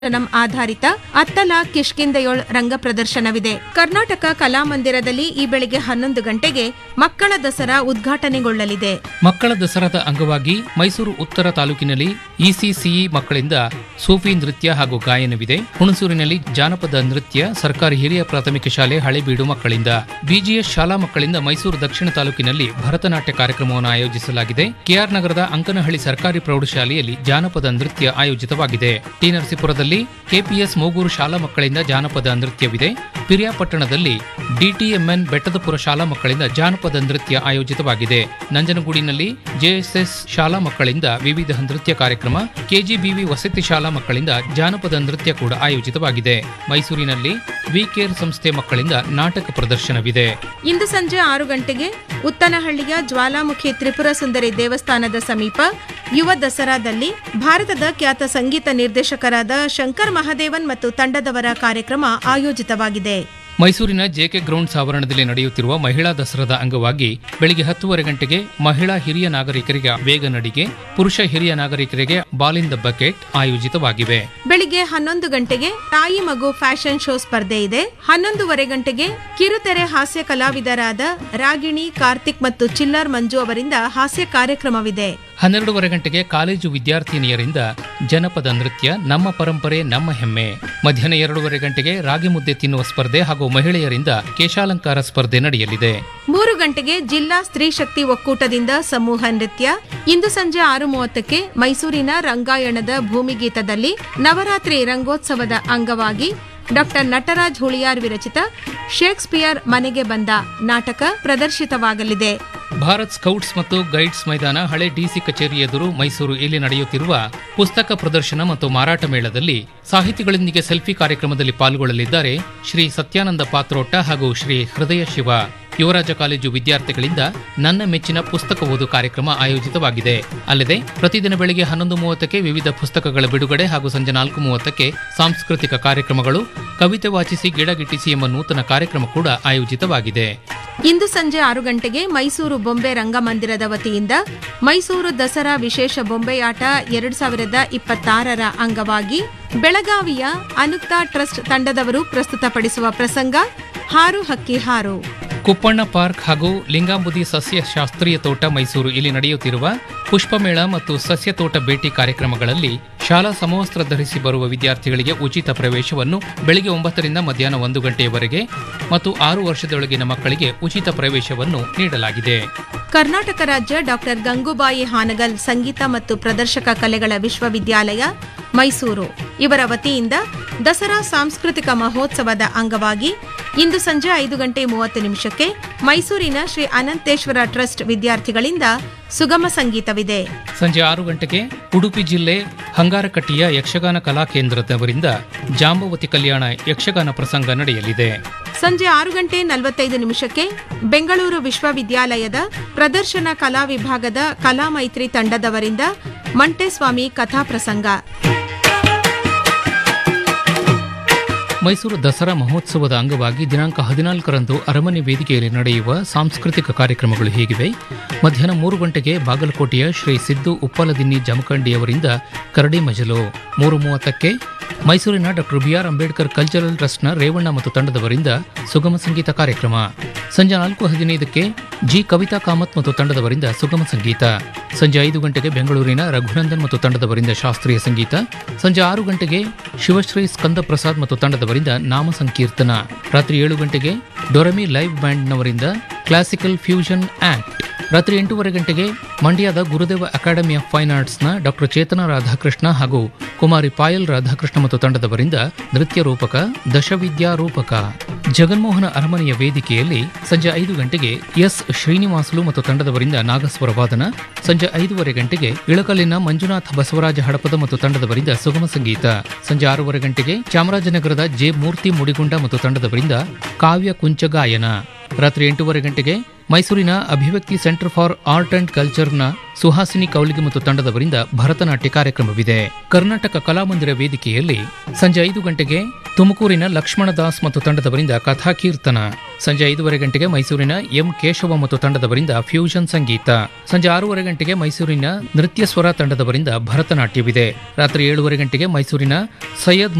ನಂ ಆಧಾರಿತ ಅತ್ತಲ ಕಿಷ್ಕಿಂದೆಯೋಳ್ ರಂಗ ಪ್ರದರ್ಶನವಿದೆ ಕರ್ನಾಟಕ ಕಲಾಮಂದಿರದಲ್ಲಿ ಈ ಬೆಳಿಗ್ಗೆ ಹನ್ನೊಂದು ಗಂಟೆಗೆ ಮಕ್ಕಳ ದಸರಾ ಉದ್ಘಾಟನೆಗೊಳ್ಳಲಿದೆ ಮಕ್ಕಳ ದಸರಾದ ಅಂಗವಾಗಿ ಮೈಸೂರು ಉತ್ತರ ತಾಲೂಕಿನಲ್ಲಿ ಇಸಿಸಿಇ ಮಕ್ಕಳಿಂದ ಸೂಫಿ ನೃತ್ಯ ಹಾಗೂ ಗಾಯನವಿದೆ ಹುಣಸೂರಿನಲ್ಲಿ ಜಾನಪದ ನೃತ್ಯ ಸರ್ಕಾರಿ ಹಿರಿಯ ಪ್ರಾಥಮಿಕ ಶಾಲೆ ಹಳೆಬೀಡು ಮಕ್ಕಳಿಂದ ಬಿಜಿಎಸ್ ಶಾಲಾ ಮಕ್ಕಳಿಂದ ಮೈಸೂರು ದಕ್ಷಿಣ ತಾಲೂಕಿನಲ್ಲಿ ಭರತನಾಟ್ಯ ಕಾರ್ಯಕ್ರಮವನ್ನು ಆಯೋಜಿಸಲಾಗಿದೆ ಕೆಆರ್ ನಗರದ ಅಂಕನಹಳ್ಳಿ ಸರ್ಕಾರಿ ಪ್ರೌಢಶಾಲೆಯಲ್ಲಿ ಜಾನಪದ ನೃತ್ಯ ಆಯೋಜಿತವಾಗಿದೆ ಟಿ ನರಸೀಪುರದಲ್ಲಿ ಕೆಪಿಎಸ್ ಮೂಗೂರು ಶಾಲಾ ಮಕ್ಕಳಿಂದ ಜಾನಪದ ನೃತ್ಯವಿದೆ ಪಿರಿಯಾಪಟ್ಟಣದಲ್ಲಿ ಡಿಟಿಎಂಎನ್ ಬೆಟ್ಟದಪುರ ಶಾಲಾ ಮಕ್ಕಳಿಂದ ಜಾನಪದ ನೃತ್ಯ ಆಯೋಜಿತವಾಗಿದೆ ನಂಜನಗೂಡಿನಲ್ಲಿ ಜೆಎಸ್ಎಸ್ ಶಾಲಾ ಮಕ್ಕಳಿಂದ ವಿವಿಧ ನೃತ್ಯ ಕಾರ್ಯಕ್ರಮ ಕೆಜಿಬಿವಿ ವಸತಿ ಶಾಲಾ ಮಕ್ಕಳಿಂದ ಜಾನಪದ ನೃತ್ಯ ಕೂಡ ಆಯೋಜಿತವಾಗಿದೆ ಮೈಸೂರಿನಲ್ಲಿ ವಿ ಕೇರ್ ಸಂಸ್ಥೆ ಮಕ್ಕಳಿಂದ ನಾಟಕ ಪ್ರದರ್ಶನವಿದೆ ಇಂದು ಸಂಜೆ ಆರು ಗಂಟೆಗೆ ಉತ್ತನಹಳ್ಳಿಯ ಜ್ವಾಲಾಮುಖಿ ತ್ರಿಪುರ ಸುಂದರಿ ದೇವಸ್ಥಾನದ ಸಮೀಪ ಯುವ ದಸರಾದಲ್ಲಿ ಭಾರತದ ಖ್ಯಾತ ಸಂಗೀತ ನಿರ್ದೇಶಕರಾದ ಶಂಕರ್ ಮಹಾದೇವನ್ ಮತ್ತು ತಂಡದವರ ಕಾರ್ಯಕ್ರಮ ಆಯೋಜಿತವಾಗಿದೆ ಮೈಸೂರಿನ ಜೆಕೆ ಗ್ರೌಂಡ್ಸ್ ಆವರಣದಲ್ಲಿ ನಡೆಯುತ್ತಿರುವ ಮಹಿಳಾ ದಸರಾದ ಅಂಗವಾಗಿ ಬೆಳಿಗ್ಗೆ ಹತ್ತುವರೆ ಗಂಟೆಗೆ ಮಹಿಳಾ ಹಿರಿಯ ನಾಗರಿಕರಿಗೆ ವೇಗ ನಡಿಗೆ ಪುರುಷ ಹಿರಿಯ ನಾಗರಿಕರಿಗೆ ಬಾಲಿಂದ ಬಕೆಟ್ ಆಯೋಜಿತವಾಗಿವೆ ಬೆಳಿಗ್ಗೆ ಹನ್ನೊಂದು ಗಂಟೆಗೆ ತಾಯಿ ಮಗು ಫ್ಯಾಷನ್ ಶೋ ಸ್ಪರ್ಧೆ ಇದೆ ಹನ್ನೊಂದೂವರೆ ಗಂಟೆಗೆ ಕಿರುತೆರೆ ಹಾಸ್ಯ ಕಲಾವಿದರಾದ ರಾಗಿಣಿ ಕಾರ್ತಿಕ್ ಮತ್ತು ಚಿಲ್ಲರ್ ಮಂಜು ಅವರಿಂದ ಹಾಸ್ಯ ಕಾರ್ಯಕ್ರಮವಿದೆ ಹನ್ನೆರಡೂವರೆ ಗಂಟೆಗೆ ಕಾಲೇಜು ವಿದ್ಯಾರ್ಥಿನಿಯರಿಂದ ಜನಪದ ನೃತ್ಯ ನಮ್ಮ ಪರಂಪರೆ ನಮ್ಮ ಹೆಮ್ಮೆ ಮಧ್ಯಾಹ್ನ ಎರಡೂವರೆ ಗಂಟೆಗೆ ರಾಗಿ ಮುದ್ದೆ ತಿನ್ನುವ ಸ್ಪರ್ಧೆ ಹಾಗೂ ಮಹಿಳೆಯರಿಂದ ಕೇಶಾಲಂಕಾರ ಸ್ಪರ್ಧೆ ನಡೆಯಲಿದೆ ಮೂರು ಗಂಟೆಗೆ ಜಿಲ್ಲಾ ಸ್ತ್ರೀ ಶಕ್ತಿ ಒಕ್ಕೂಟದಿಂದ ಸಮೂಹ ನೃತ್ಯ ಇಂದು ಸಂಜೆ ಆರು ಮೂವತ್ತಕ್ಕೆ ಮೈಸೂರಿನ ರಂಗಾಯಣದ ಭೂಮಿಗೀತದಲ್ಲಿ ನವರಾತ್ರಿ ರಂಗೋತ್ಸವದ ಅಂಗವಾಗಿ ಡಾಕ್ಟರ್ ನಟರಾಜ್ ಹುಳಿಯಾರ್ ವಿರಚಿತ ಶೇಕ್ಸ್ಪಿಯರ್ ಮನೆಗೆ ಬಂದ ನಾಟಕ ಪ್ರದರ್ಶಿತವಾಗಲಿದೆ ಭಾರತ್ ಸ್ಕೌಟ್ಸ್ ಮತ್ತು ಗೈಡ್ಸ್ ಮೈದಾನ ಹಳೆ ಡಿಸಿ ಕಚೇರಿ ಎದುರು ಮೈಸೂರು ಇಲ್ಲಿ ನಡೆಯುತ್ತಿರುವ ಪುಸ್ತಕ ಪ್ರದರ್ಶನ ಮತ್ತು ಮಾರಾಟ ಮೇಳದಲ್ಲಿ ಸಾಹಿತಿಗಳೊಂದಿಗೆ ಸೆಲ್ಫಿ ಕಾರ್ಯಕ್ರಮದಲ್ಲಿ ಪಾಲ್ಗೊಳ್ಳಲಿದ್ದಾರೆ ಶ್ರೀ ಸತ್ಯಾನಂದ ಪಾತ್ರೋಟ ಹಾಗೂ ಶ್ರೀ ಹೃದಯ ಶಿವ ಯುವರಾಜ ಕಾಲೇಜು ವಿದ್ಯಾರ್ಥಿಗಳಿಂದ ನನ್ನ ಮೆಚ್ಚಿನ ಪುಸ್ತಕ ಓದು ಕಾರ್ಯಕ್ರಮ ಆಯೋಜಿತವಾಗಿದೆ ಅಲ್ಲದೆ ಪ್ರತಿದಿನ ಬೆಳಿಗ್ಗೆ ಹನ್ನೊಂದು ಮೂವತ್ತಕ್ಕೆ ವಿವಿಧ ಪುಸ್ತಕಗಳ ಬಿಡುಗಡೆ ಹಾಗೂ ಸಂಜೆ ನಾಲ್ಕು ಮೂವತ್ತಕ್ಕೆ ಸಾಂಸ್ಕೃತಿಕ ಕಾರ್ಯಕ್ರಮಗಳು ಕವಿತೆ ವಾಚಿಸಿ ಗಿಡಗಿಟ್ಟಿಸಿ ಎಂಬ ನೂತನ ಕಾರ್ಯಕ್ರಮ ಕೂಡ ಆಯೋಜಿತವಾಗಿದೆ ಇಂದು ಸಂಜೆ ಆರು ಗಂಟೆಗೆ ಮೈಸೂರು ಬೊಂಬೆ ರಂಗಮಂದಿರದ ವತಿಯಿಂದ ಮೈಸೂರು ದಸರಾ ವಿಶೇಷ ಬೊಂಬೆಯಾಟ ಎರಡ್ ಸಾವಿರದ ಇಪ್ಪತ್ತಾರರ ಅಂಗವಾಗಿ ಬೆಳಗಾವಿಯ ಅನುಕ್ತಾ ಟ್ರಸ್ಟ್ ತಂಡದವರು ಪ್ರಸ್ತುತಪಡಿಸುವ ಪ್ರಸಂಗ ಹಾರು ಹಕ್ಕಿ ಹಾರು ಕುಪ್ಪಣ್ಣ ಪಾರ್ಕ್ ಹಾಗೂ ಲಿಂಗಾಂಬುದಿ ಸಸ್ಯ ಶಾಸ್ತ್ರೀಯ ತೋಟ ಮೈಸೂರು ಇಲ್ಲಿ ನಡೆಯುತ್ತಿರುವ ಪುಷ್ಪಮೇಳ ಮತ್ತು ಸಸ್ಯ ತೋಟ ಭೇಟಿ ಕಾರ್ಯಕ್ರಮಗಳಲ್ಲಿ ಶಾಲಾ ಸಮವಸ್ತ್ರ ಧರಿಸಿ ಬರುವ ವಿದ್ಯಾರ್ಥಿಗಳಿಗೆ ಉಚಿತ ಪ್ರವೇಶವನ್ನು ಬೆಳಿಗ್ಗೆ ಒಂಬತ್ತರಿಂದ ಮಧ್ಯಾಹ್ನ ಒಂದು ಗಂಟೆಯವರೆಗೆ ಮತ್ತು ಆರು ವರ್ಷದೊಳಗಿನ ಮಕ್ಕಳಿಗೆ ಉಚಿತ ಪ್ರವೇಶವನ್ನು ನೀಡಲಾಗಿದೆ ಕರ್ನಾಟಕ ರಾಜ್ಯ ಡಾಕ್ಟರ್ ಗಂಗೂಬಾಯಿ ಹಾನಗಲ್ ಸಂಗೀತ ಮತ್ತು ಪ್ರದರ್ಶಕ ಕಲೆಗಳ ವಿಶ್ವವಿದ್ಯಾಲಯ ಮೈಸೂರು ಇವರ ವತಿಯಿಂದ ದಸರಾ ಸಾಂಸ್ಕೃತಿಕ ಮಹೋತ್ಸವದ ಅಂಗವಾಗಿ ಇಂದು ಸಂಜೆ ಐದು ಗಂಟೆ ಮೂವತ್ತು ನಿಮಿಷಕ್ಕೆ ಮೈಸೂರಿನ ಶ್ರೀ ಅನಂತೇಶ್ವರ ಟ್ರಸ್ಟ್ ವಿದ್ಯಾರ್ಥಿಗಳಿಂದ ಸುಗಮ ಸಂಗೀತವಿದೆ ಸಂಜೆ ಆರು ಗಂಟೆಗೆ ಉಡುಪಿ ಜಿಲ್ಲೆ ಹಂಗಾರಕಟ್ಟಿಯ ಯಕ್ಷಗಾನ ಕಲಾ ಕೇಂದ್ರದವರಿಂದ ಜಾಂಬವತಿ ಕಲ್ಯಾಣ ಯಕ್ಷಗಾನ ಪ್ರಸಂಗ ನಡೆಯಲಿದೆ ಸಂಜೆ ಆರು ಗಂಟೆ ನಲವತ್ತೈದು ನಿಮಿಷಕ್ಕೆ ಬೆಂಗಳೂರು ವಿಶ್ವವಿದ್ಯಾಲಯದ ಪ್ರದರ್ಶನ ಕಲಾ ವಿಭಾಗದ ಕಲಾ ಮೈತ್ರಿ ತಂಡದವರಿಂದ ಮಂಟೆಸ್ವಾಮಿ ಕಥಾ ಪ್ರಸಂಗ ಮೈಸೂರು ದಸರಾ ಮಹೋತ್ಸವದ ಅಂಗವಾಗಿ ದಿನಾಂಕ ಹದಿನಾಲ್ಕರಂದು ಅರಮನೆ ವೇದಿಕೆಯಲ್ಲಿ ನಡೆಯುವ ಸಾಂಸ್ಕೃತಿಕ ಕಾರ್ಯಕ್ರಮಗಳು ಹೀಗಿವೆ ಮಧ್ಯಾಹ್ನ ಮೂರು ಗಂಟೆಗೆ ಬಾಗಲಕೋಟೆಯ ಶ್ರೀ ಸಿದ್ದು ಉಪ್ಪಲದಿನ್ನಿ ಜಮಖಂಡಿಯವರಿಂದ ಕರಡಿ ಮಜಲು ಮೂರು ಮೂವತ್ತಕ್ಕೆ ಮೈಸೂರಿನ ಡಾಕ್ಟರ್ ಬಿಆರ್ ಅಂಬೇಡ್ಕರ್ ಕಲ್ಚರಲ್ ಟ್ರಸ್ಟ್ನ ರೇವಣ್ಣ ಮತ್ತು ತಂಡದವರಿಂದ ಸುಗಮ ಸಂಗೀತ ಕಾರ್ಯಕ್ರಮ ಸಂಜೆ ನಾಲ್ಕು ಹದಿನೈದಕ್ಕೆ ಜಿ ಕವಿತಾ ಕಾಮತ್ ಮತ್ತು ತಂಡದವರಿಂದ ಸುಗಮ ಸಂಗೀತ ಸಂಜೆ ಐದು ಗಂಟೆಗೆ ಬೆಂಗಳೂರಿನ ರಘುನಂದನ್ ಮತ್ತು ತಂಡದವರಿಂದ ಶಾಸ್ತ್ರೀಯ ಸಂಗೀತ ಸಂಜೆ ಆರು ಗಂಟೆಗೆ ಶಿವಶ್ರೀ ಸ್ಕಂದ ಪ್ರಸಾದ್ ಮತ್ತು ತಂಡದವರಿಂದ ನಾಮ ಸಂಕೀರ್ತನ ರಾತ್ರಿ ಏಳು ಗಂಟೆಗೆ ಡೊರಮಿ ಲೈವ್ ಬ್ಯಾಂಡ್ನವರಿಂದ ಕ್ಲಾಸಿಕಲ್ ಫ್ಯೂಷನ್ ಆಕ್ಟ್ ರಾತ್ರಿ ಎಂಟೂವರೆ ಗಂಟೆಗೆ ಮಂಡ್ಯದ ಗುರುದೇವ ಅಕಾಡೆಮಿ ಆಫ್ ಫೈನ್ ಆರ್ಟ್ಸ್ನ ಡಾಕ್ಟರ್ ಚೇತನ ರಾಧಾಕೃಷ್ಣ ಹಾಗೂ ಕುಮಾರಿ ಪಾಯಲ್ ರಾಧಾಕೃಷ್ಣ ಮತ್ತು ತಂಡದವರಿಂದ ನೃತ್ಯ ರೂಪಕ ದಶವಿದ್ಯಾ ರೂಪಕ ಜಗನ್ಮೋಹನ ಅರಮನೆಯ ವೇದಿಕೆಯಲ್ಲಿ ಸಂಜೆ ಐದು ಗಂಟೆಗೆ ಎಸ್ ಶ್ರೀನಿವಾಸುಲು ಮತ್ತು ತಂಡದವರಿಂದ ನಾಗಸ್ವರ ವಾದನ ಸಂಜೆ ಐದೂವರೆ ಗಂಟೆಗೆ ಇಳಕಲ್ಲಿನ ಮಂಜುನಾಥ ಬಸವರಾಜ ಹಡಪದ ಮತ್ತು ತಂಡದವರಿಂದ ಸುಗಮ ಸಂಗೀತ ಸಂಜೆ ಆರೂವರೆ ಗಂಟೆಗೆ ಚಾಮರಾಜನಗರದ ಜೆ ಮೂರ್ತಿ ಮುಡಿಗುಂಡ ಮತ್ತು ತಂಡದವರಿಂದ ಕಾವ್ಯ ಕುಂಚ ಗಾಯನ ರಾತ್ರಿ ಎಂಟೂವರೆ ಗಂಟೆಗೆ ಮೈಸೂರಿನ Abhivyakti centre for art and ಕಲ್ಚರ್ನ ಸುಹಾಸಿನಿ ಕೌಲಿಗೆ ಮತ್ತು ತಂಡದವರಿಂದ ಭರತನಾಟ್ಯ ಕಾರ್ಯಕ್ರಮವಿದೆ ಕರ್ನಾಟಕ ಕಲಾಮಂದಿರ ವೇದಿಕೆಯಲ್ಲಿ ಸಂಜೆ ಐದು ಗಂಟೆಗೆ ತುಮಕೂರಿನ ಲಕ್ಷ್ಮಣದಾಸ್ ಮತ್ತು ತಂಡದವರಿಂದ ಕಥಾಕೀರ್ತನ ಸಂಜೆ ಐದೂವರೆ ಗಂಟೆಗೆ ಮೈಸೂರಿನ ಎಂ ಕೇಶವ ಮತ್ತು ತಂಡದವರಿಂದ ಫ್ಯೂಷನ್ ಸಂಗೀತ ಸಂಜೆ ಆರೂವರೆ ಗಂಟೆಗೆ ಮೈಸೂರಿನ ನೃತ್ಯ ಸ್ವರ ತಂಡದವರಿಂದ ಭರತನಾಟ್ಯವಿದೆ ರಾತ್ರಿ ಏಳುವರೆ ಗಂಟೆಗೆ ಮೈಸೂರಿನ ಸೈಯದ್